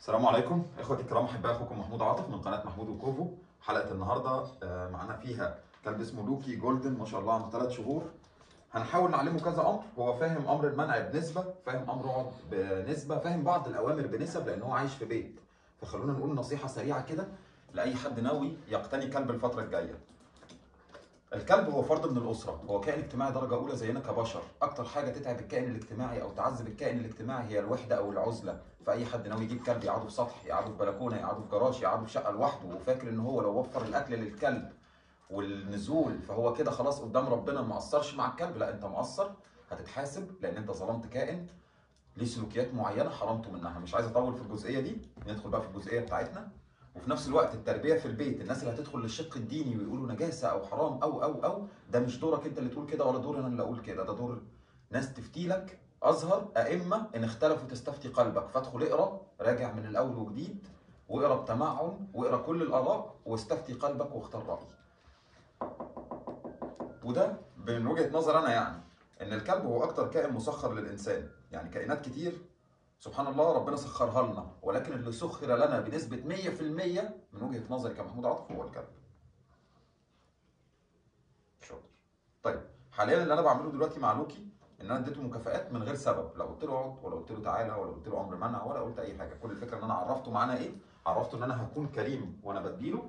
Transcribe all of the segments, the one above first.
السلام عليكم اخوتي الكرام احب اخوكم محمود عاطف من قناه محمود وكوفو حلقه النهارده آه، معانا فيها كلب اسمه لوكي جولدن ما شاء الله عنده ثلاث شهور هنحاول نعلمه كذا امر هو فاهم امر المنع بنسبه فاهم امر رعب بنسبه فاهم بعض الاوامر بنسب لان هو عايش في بيت فخلونا نقول نصيحه سريعه كده لاي حد ناوي يقتني كلب الفتره الجايه الكلب هو فرد من الاسره هو كائن اجتماعي درجه اولى زينا كبشر اكتر حاجه تتعب الكائن الاجتماعي او تعذب الكائن الاجتماعي هي الوحده او العزله فاي حد ناوي يجيب كلب يقعده في سطح يقعده في بلكونه يقعده في جراج يقعده في شقه لوحده وفاكر ان هو لو وفر الاكل للكلب والنزول فهو كده خلاص قدام ربنا ما قصرش مع الكلب لا انت مقصر هتتحاسب لان انت ظلمت كائن ليه سلوكيات معينه حرمته منها مش عايز اطول في الجزئيه دي ندخل بقى في الجزئيه بتاعتنا وفي نفس الوقت التربيه في البيت الناس اللي هتدخل للشق الديني ويقولوا نجاسه او حرام او او او ده مش دورك انت اللي تقول كده ولا دور انا اللي اقول كده ده دور ناس تفتي لك ازهر ائمه ان اختلفوا تستفتي قلبك فادخل اقرا راجع من الاول وجديد واقرا بتمعن واقرا كل الاراء واستفتي قلبك واختار راي وده من وجهه نظر انا يعني ان الكلب هو اكتر كائن مسخر للانسان يعني كائنات كتير سبحان الله ربنا سخرها لنا ولكن اللي سخر لنا بنسبه 100% من وجهه نظري كمحمود عاطف هو الكلب شاطر طيب حاليا اللي انا بعمله دلوقتي مع لوكي ان انا اديته مكافآت من غير سبب لا قلت له اقعد ولا قلت له تعالى ولا قلت له امر منع ولا قلت اي حاجه كل الفكره ان انا عرفته معانا ايه عرفته ان انا هكون كريم وانا بديله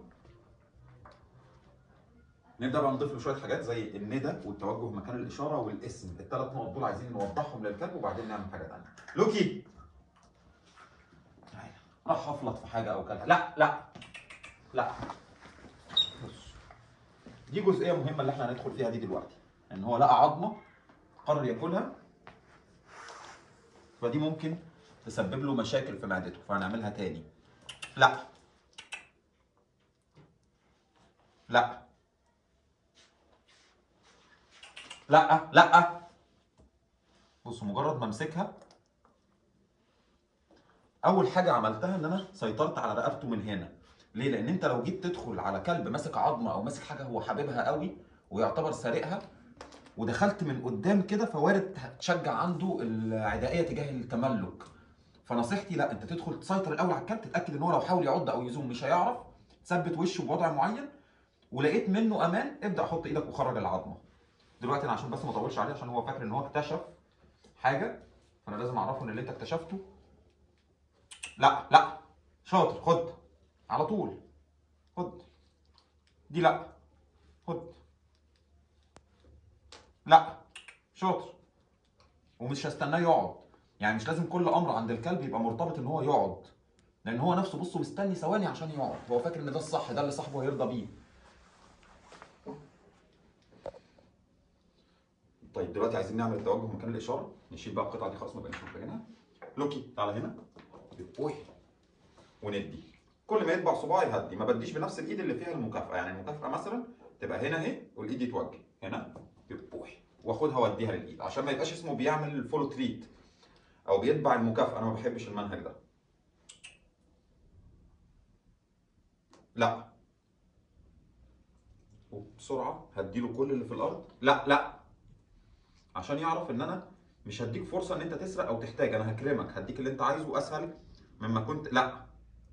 نبدا بقى نضيف له شويه حاجات زي الندى والتوجه مكان الاشاره والاسم الثلاث نقط دول عايزين نوضحهم للكلب وبعدين نعمل حاجه ثانيه لوكي تعالى. راح افلط في حاجه او كده لا لا لا بص دي جزئيه مهمه اللي احنا هندخل فيها دي دلوقتي ان هو لقى عظمه قرر ياكلها فدي ممكن تسبب له مشاكل في معدته فهنعملها تاني لا لا لا لا بصوا مجرد ما امسكها اول حاجه عملتها ان انا سيطرت على رقبته من هنا ليه لان انت لو جيت تدخل على كلب ماسك عظمه او ماسك حاجه هو حاببها قوي ويعتبر سارقها ودخلت من قدام كده فوارد تشجع عنده العدائيه تجاه التملك فنصيحتي لا انت تدخل تسيطر الاول على الكلب تتاكد ان هو لو حاول يعض او يزوم مش هيعرف ثبت وشه بوضع معين ولقيت منه امان ابدا حط ايدك وخرج العظمه دلوقتي انا عشان بس ما اطولش عليه عشان هو فاكر ان هو اكتشف حاجه فانا لازم اعرفه ان اللي انت اكتشفته لا لا شاطر خد على طول خد دي لا خد لا شاطر ومش هستناه يقعد يعني مش لازم كل امر عند الكلب يبقى مرتبط ان هو يقعد لان هو نفسه بصوا مستني ثواني عشان يقعد هو فاكر ان ده الصح ده اللي صاحبه هيرضى بيه طيب دلوقتي عايزين نعمل التوجه مكان الاشاره نشيل بقى القطعه دي خلاص ما بقيناش محتاجينها لوكي تعالى هنا اوي وندي كل ما يتبع صباعي هدي ما بديش بنفس الايد اللي فيها المكافاه يعني المكافاه مثلا تبقى هنا اهي والايد يتوجه هنا اوي واخدها واديها للايد عشان ما يبقاش اسمه بيعمل فولو تريت او بيتبع المكافاه انا ما بحبش المنهج ده لا وبسرعه هديله كل اللي في الارض لا لا عشان يعرف ان انا مش هديك فرصه ان انت تسرق او تحتاج انا هكرمك هديك اللي انت عايزه اسهل مما كنت لا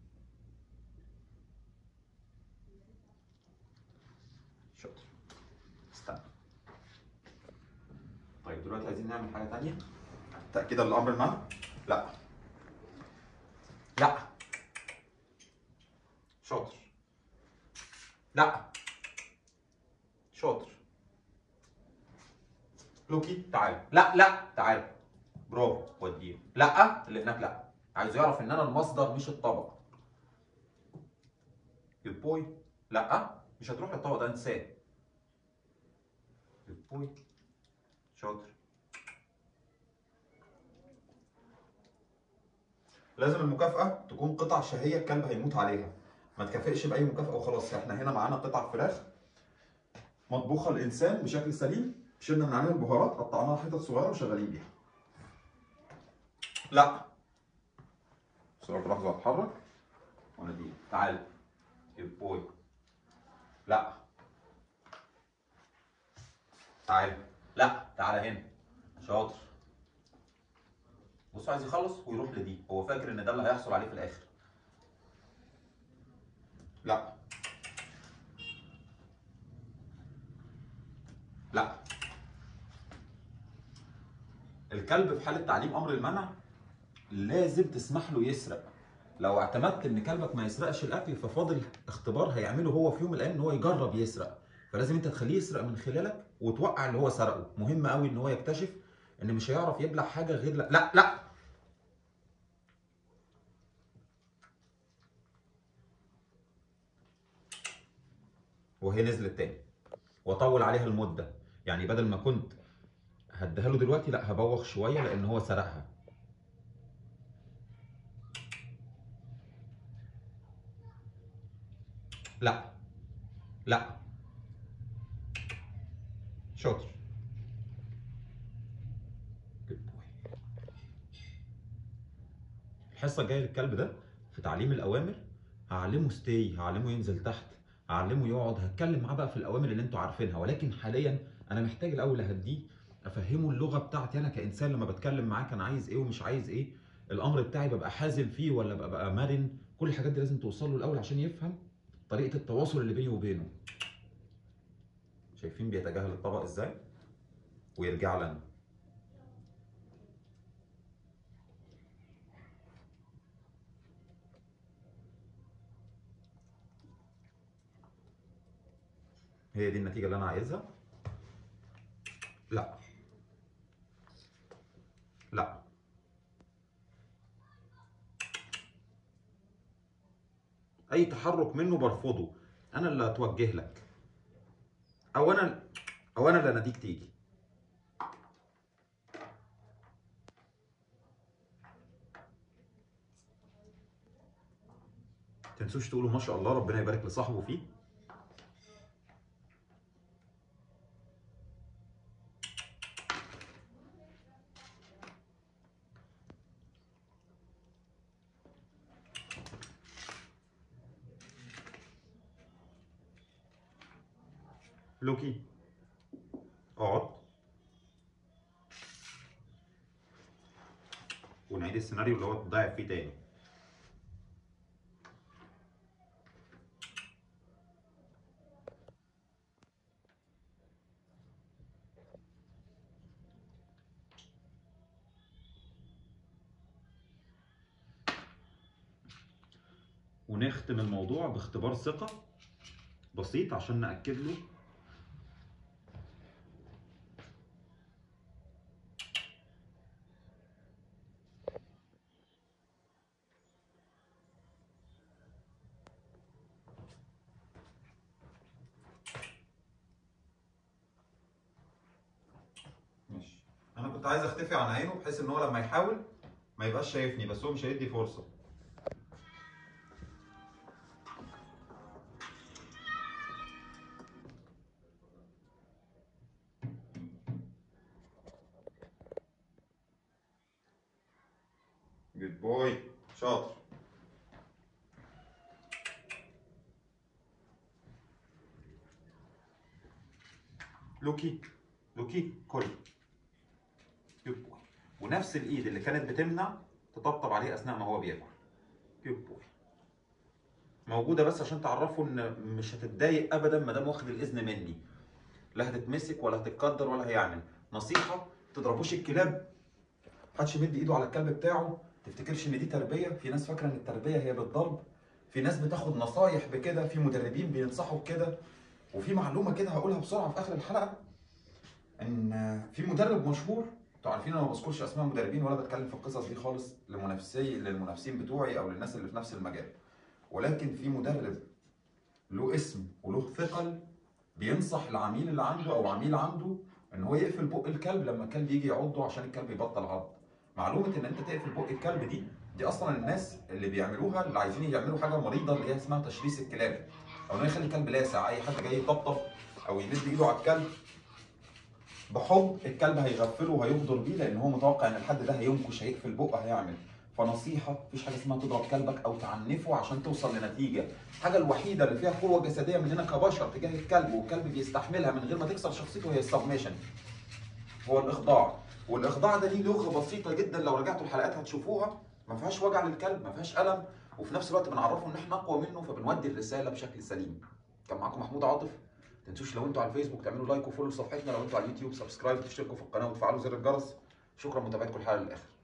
شاطر استنى طيب دلوقتي عايزين نعمل حاجه تانية تاكيدا للامر المنع لا لا شاطر لا شاطر لوكي تعال لا لا تعال برافو وديه لا اللي هناك لا عايز يعرف ان انا المصدر مش الطبق جود بوي لا مش هتروح للطبق ده انساه جود بوي شاطر لازم المكافأة تكون قطع شهية الكلب هيموت عليها ما تكافئش بأي مكافأة وخلاص احنا هنا معانا قطع فراخ مطبوخة الإنسان بشكل سليم شلنا من عليها البهارات قطعناها حتت صغيره وشغالين بيها لا بسرعه لحظه اتحرك وانا دي تعال جود بوي لا تعال لا تعال هنا شاطر بص عايز يخلص ويروح لدي هو فاكر ان ده اللي هيحصل عليه في الاخر لا لا الكلب في حالة تعليم أمر المنع لازم تسمح له يسرق لو اعتمدت ان كلبك ما يسرقش الاكل ففاضل اختبار هيعمله هو في يوم من الايام ان هو يجرب يسرق فلازم انت تخليه يسرق من خلالك وتوقع اللي هو سرقه مهم قوي ان هو يكتشف ان مش هيعرف يبلع حاجه غير لا لا, لا. وهي نزلت تاني واطول عليها المده يعني بدل ما كنت هديها له دلوقتي لا هبوخ شويه لان هو سرقها لا لا شاطر Good boy. الحصه الجايه للكلب ده في تعليم الاوامر هعلمه ستي هعلمه ينزل تحت هعلمه يقعد هتكلم معاه بقى في الاوامر اللي انتوا عارفينها ولكن حاليا انا محتاج الاول اهديه افهمه اللغه بتاعتي انا كانسان لما بتكلم معاه كان عايز ايه ومش عايز ايه الامر بتاعي ببقى حازم فيه ولا ببقى مرن كل الحاجات دي لازم توصل له الاول عشان يفهم طريقه التواصل اللي بيني وبينه شايفين بيتجاهل الطبق ازاي ويرجع لنا هي دي النتيجه اللي انا عايزها لا لا اي تحرك منه برفضه انا اللي هتوجه لك او انا او انا اللي اناديك تيجي تنسوش تقولوا ما شاء الله ربنا يبارك لصاحبه فيه لوكي اقعد ونعيد السيناريو اللي هو ضايع فيه تاني ونختم الموضوع باختبار ثقة بسيط عشان نأكد له ماشي انا كنت عايز اختفي عن عينه بحيث ان هو لما يحاول ما يبقاش شايفني بس هو مش هيدي فرصه جود بوي شاطر لوكي لوكي كل جود بوي ونفس الايد اللي كانت بتمنع تطبطب عليه اثناء ما هو بياكل جود بوي موجوده بس عشان تعرفوا ان مش هتتضايق ابدا ما دام واخد الاذن مني لا هتتمسك ولا هتتقدر ولا هيعمل نصيحه ما تضربوش الكلاب محدش يمد ايده على الكلب بتاعه تفتكرش ان دي تربيه في ناس فاكره ان التربيه هي بالضرب في ناس بتاخد نصايح بكده في مدربين بينصحوا بكده وفي معلومه كده هقولها بسرعه في اخر الحلقه ان في مدرب مشهور انتوا عارفين انا ما بذكرش اسماء مدربين ولا بتكلم في القصص دي خالص لمنافسي للمنافسين بتوعي او للناس اللي في نفس المجال ولكن في مدرب له اسم وله ثقل بينصح العميل اللي عنده او عميل عنده ان هو يقفل بق الكلب لما الكلب يجي يعضه عشان الكلب يبطل عض معلومه ان انت تقفل بق الكلب دي دي اصلا الناس اللي بيعملوها اللي عايزين يعملوا حاجه مريضه اللي هي اسمها تشريس الكلاب او انه يخلي الكلب لاسع اي حد جاي يطبطب او يمد ايده على الكلب بحب الكلب هيغفله وهيغدر بيه لان هو متوقع ان الحد ده هينكش هيقفل بقه هيعمل فنصيحه مفيش حاجه اسمها تضرب كلبك او تعنفه عشان توصل لنتيجه الحاجه الوحيده اللي فيها قوه جسديه مننا كبشر تجاه الكلب والكلب بيستحملها من غير ما تكسر شخصيته هي السبميشن هو الاخضاع والاخضاع ده ليه لغه بسيطه جدا لو رجعتوا الحلقات هتشوفوها ما فيهاش وجع للكلب ما فيهاش الم وفي نفس الوقت بنعرفه ان احنا اقوى منه فبنودي الرساله بشكل سليم كان معاكم محمود عاطف ما تنسوش لو انتوا على الفيسبوك تعملوا لايك وفولو لصفحتنا لو انتوا على اليوتيوب سبسكرايب تشتركوا في القناه وتفعلوا زر الجرس شكرا متابعتكم الحلقه للاخر